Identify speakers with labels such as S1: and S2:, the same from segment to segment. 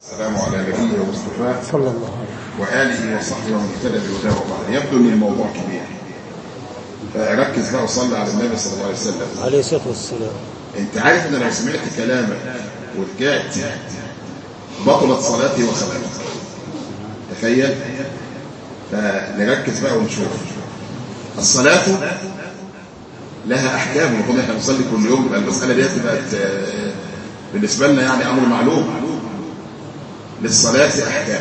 S1: السلام على نبينا ومصطفى
S2: صلى الله عليه
S1: وآله وصحبه ومن اهتدى بهداه وبعد يبدو ان الموضوع كبير فركز بقى وصلي على النبي صلى الله عليه وسلم
S2: عليه الصلاة والسلام
S1: انت عارف ان لو سمعت كلامك ورجعت بطلت صلاتي وصلاتي تخيل فنركز بقى ونشوف الصلاة لها احكام المفروض احنا بنصلي كل يوم يبقى المسألة دي بقت آه، بالنسبة لنا يعني امر معلوم للصلاة احكام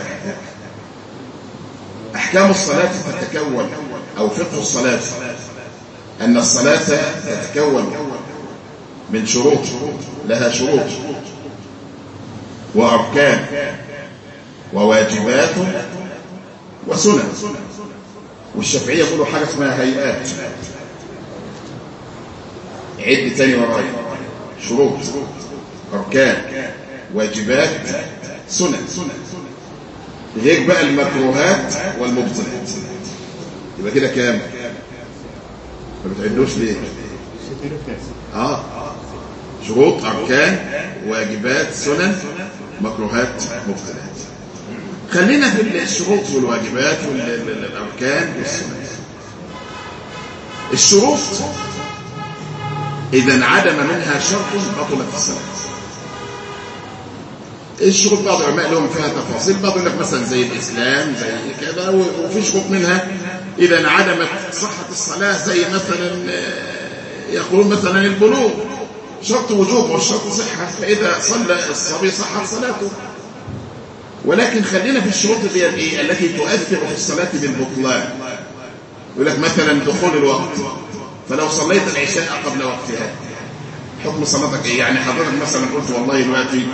S1: احكام الصلاة تتكون او فقه الصلاة ان الصلاة تتكون من شروط لها شروط وأركان وواجبات وسنن والشافعية يقولوا حاجة اسمها هيئات عد تاني ورايا شروط أركان واجبات سنن غير بقى المكروهات والمبطلات يبقى كده كام ما بتعدوش ليه اه شروط اركان واجبات سنن مكروهات مبتلات خلينا في الشروط والواجبات والاركان والسنن الشروط اذا انعدم منها شرط بطلت الصلاه الشروط بعض العلماء لهم فيها تفاصيل بعض يقول لك مثلا زي الاسلام زي كذا وفي شروط منها اذا انعدمت صحه الصلاه زي مثلا آه، يقولون مثلا البلوغ شرط وجوب والشرط صحه فاذا صلى الصبي صحت صلاته ولكن خلينا في الشروط اللي هي الايه التي تؤثر في الصلاه بالبطلان يقول لك مثلا دخول الوقت فلو صليت العشاء قبل وقتها حكم صلاتك ايه يعني حضرتك مثلا قلت والله دلوقتي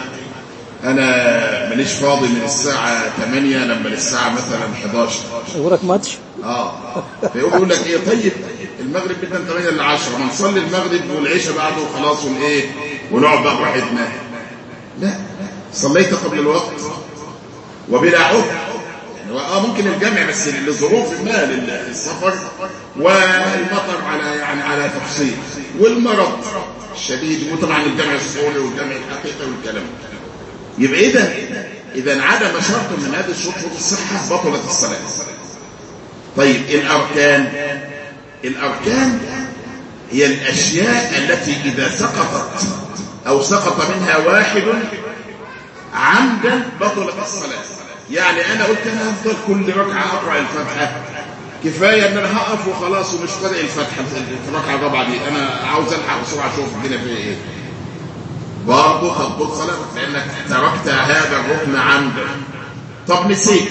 S1: انا ماليش فاضي من الساعه 8 لما للساعه مثلا 11
S2: وراك ماتش
S1: اه فيقول يقول لك ايه طيب المغرب بدنا 8 ل 10 ما نصلي المغرب والعشاء بعده وخلاص والايه ونقعد بقى براحتنا لا صليت قبل الوقت وبلا عذر يعني اه ممكن الجمع بس لظروف ما للسفر والمطر على يعني على تفصيل والمرض الشديد وطبعا الجمع الصوري والجمع الحقيقي والكلام ده. يبقى اذا اذا انعدم شرط من هذه الشروط شروط الصحه بطلت الصلاه طيب الاركان الاركان هي الاشياء التي اذا سقطت او سقط منها واحد عمدا بطلت الصلاه يعني انا قلت انا هفضل كل ركعه اقرا الفاتحه كفايه ان انا هقف وخلاص ومش قارئ الفاتحه في الركعه الرابعه دي انا عاوز الحق بسرعه اشوف الدنيا فيها ايه برضه تبطل صلاتك لانك تركت هذا الركن عمدا طب نسيت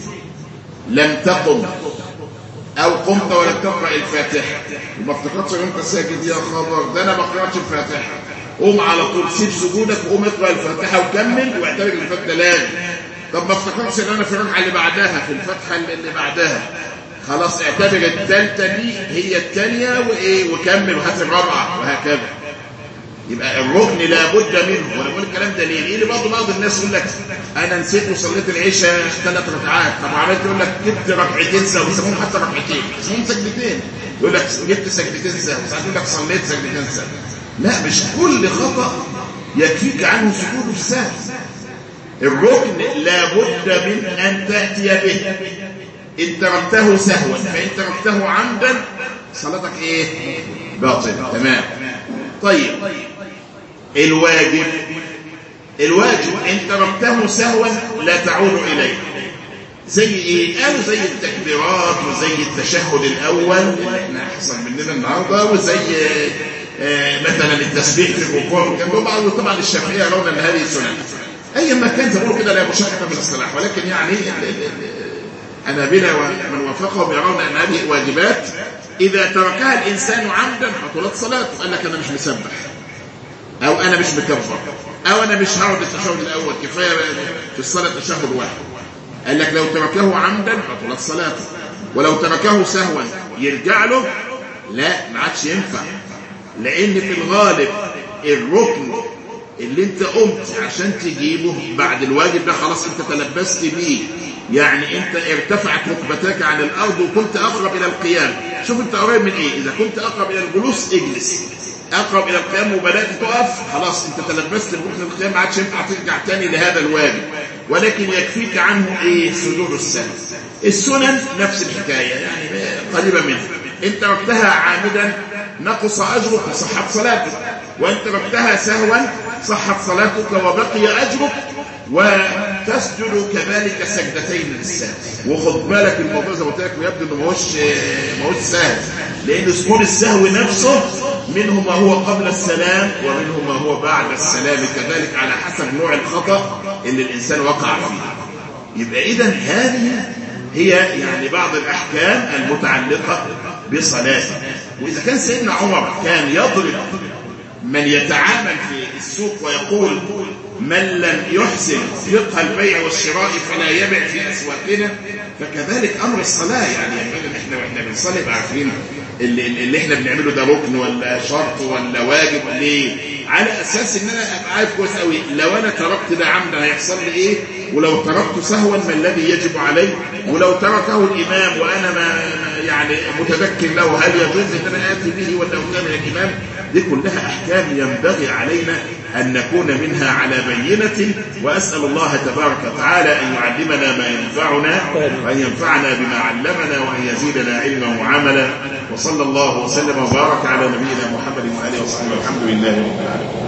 S1: لم تقم او قمت ولم تقرا الفاتحه وما افتكرتش ان انت ساجد يا خبر ده انا ما قراتش الفاتحه قوم على طول سيب سجودك وقوم اقرا الفاتحه وكمل واعتبر ان الفاتحه لازم طب ما افتكرتش ان انا في الركعه اللي بعدها في الفاتحه اللي بعدها خلاص اعتبر الثالثه دي هي الثانيه وايه وكمل وهات الرابعه وهكذا يبقى الركن لابد منه وانا بقول الكلام ده ليه؟ ليه برضه بعض الناس يقول لك انا نسيت وصليت العشاء ثلاث ركعات طب عملت يقول لك جبت ركعتين سوا بيسموهم حتى ركعتين بيسموهم سجدتين يقول لك جبت سجدتين سوا ساعات يقول لك صليت سجدتين سوا لا مش كل خطا يكفيك عنه سجود السهو الركن لابد من ان تاتي به ان تركته سهوا فان تركته عمدا صلاتك ايه باطله تمام طيب الواجب الواجب ان تركته سهوا لا تعود اليه زي ايه قالوا زي التكبيرات وزي التشهد الاول اللي احنا حصل مننا النهارده وزي آه، مثلا التسبيح في الركوع وكان طبعا طبعا الشافعيه يرون ان هذه سنن ايا ما كان زي ما كده لا مشقه من الصلاح ولكن يعني ال- ال- ال- انابله ومن وافقهم يرون ان هذه واجبات اذا تركها الانسان عمدا بطلت صلاته قال لك انا مش مسبح او انا مش مكبر او انا مش هقعد التشهد الاول كفايه في الصلاه تشهد واحد قال لك لو تركه عمدا بطلت صلاته ولو تركه سهوا يرجع له لا ما عادش ينفع لان في الغالب الركن اللي انت قمت عشان تجيبه بعد الواجب ده خلاص انت تلبست بيه يعني انت ارتفعت ركبتاك عن الارض وكنت اقرب الى القيام شوف انت قريب من ايه اذا كنت اقرب الى الجلوس اجلس اقرب الى القيام وبدات تقف خلاص انت تلبست بركن القيام ما عادش ينفع ترجع تاني لهذا الواجب ولكن يكفيك عنه ايه سجود السهو السنن نفس الحكايه يعني قريبه منه ان تركتها عامدا نقص اجرك وصحت صلاتك وان تركتها سهوا صحت صلاتك وبقي اجرك وتسجد كذلك سجدتين للسهو وخد بالك الموضوع زي ما قلت لك ويبدو انه ماهوش ماهوش سهل لان سجود السهو نفسه منه ما هو قبل السلام ومنه ما هو بعد السلام كذلك على حسب نوع الخطا اللي الانسان وقع فيه يبقى اذا هذه هي يعني بعض الاحكام المتعلقه بصلاته واذا كان سيدنا عمر كان يضرب من يتعامل في السوق ويقول من لم يحسن فقه البيع والشراء فلا يبع في اسواقنا فكذلك امر الصلاه يعني احنا واحنا بنصلي عارفين اللي, اللي احنا بنعمله ده ركن ولا شرط ولا واجب ليه على اساس ان انا ابقى عارف كويس قوي لو انا تركت ده عمدا هيحصل لي ايه ولو تركت سهوا ما الذي يجب علي ولو تركه الامام وانا ما يعني متذكر له هل يجوز ان انا اتي به ولا اتابع الامام دي كلها احكام ينبغي علينا ان نكون منها على بينه واسال الله تبارك وتعالى ان يعلمنا ما ينفعنا وان ينفعنا بما علمنا وان يزيدنا علما وعملا وصلى الله وسلم وبارك على نبينا محمد واله وصحبه والحمد لله رب العالمين